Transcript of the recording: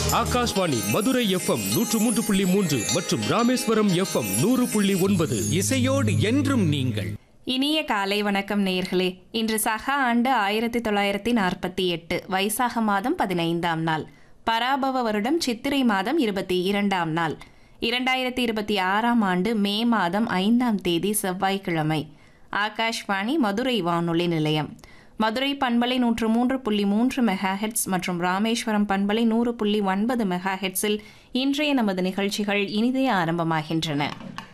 Akashvani Madurai FM நூற்று மூன்று புள்ளி மூன்று மற்றும் ராமேஸ்வரம் எஃப்எம் நூறு புள்ளி ஒன்பது இசையோடு என்றும் நீங்கள் இனிய காலை வணக்கம் நேயர்களே இன்று சக ஆண்டு ஆயிரத்தி தொள்ளாயிரத்தி நாற்பத்தி எட்டு வைசாக மாதம் பதினைந்தாம் நாள் பராபவ வருடம் சித்திரை மாதம் இருபத்தி இரண்டாம் நாள் இரண்டாயிரத்தி இருபத்தி ஆறாம் ஆண்டு மே மாதம் ஐந்தாம் தேதி செவ்வாய்க்கிழமை ஆகாஷ்வாணி மதுரை வானொலி நிலையம் மதுரை பண்பலை நூற்று மூன்று புள்ளி மூன்று மெகாஹெட்ஸ் மற்றும் ராமேஸ்வரம் பண்பலை நூறு புள்ளி ஒன்பது மெகாஹெட்ஸில் இன்றைய நமது நிகழ்ச்சிகள் இனிதே ஆரம்பமாகின்றன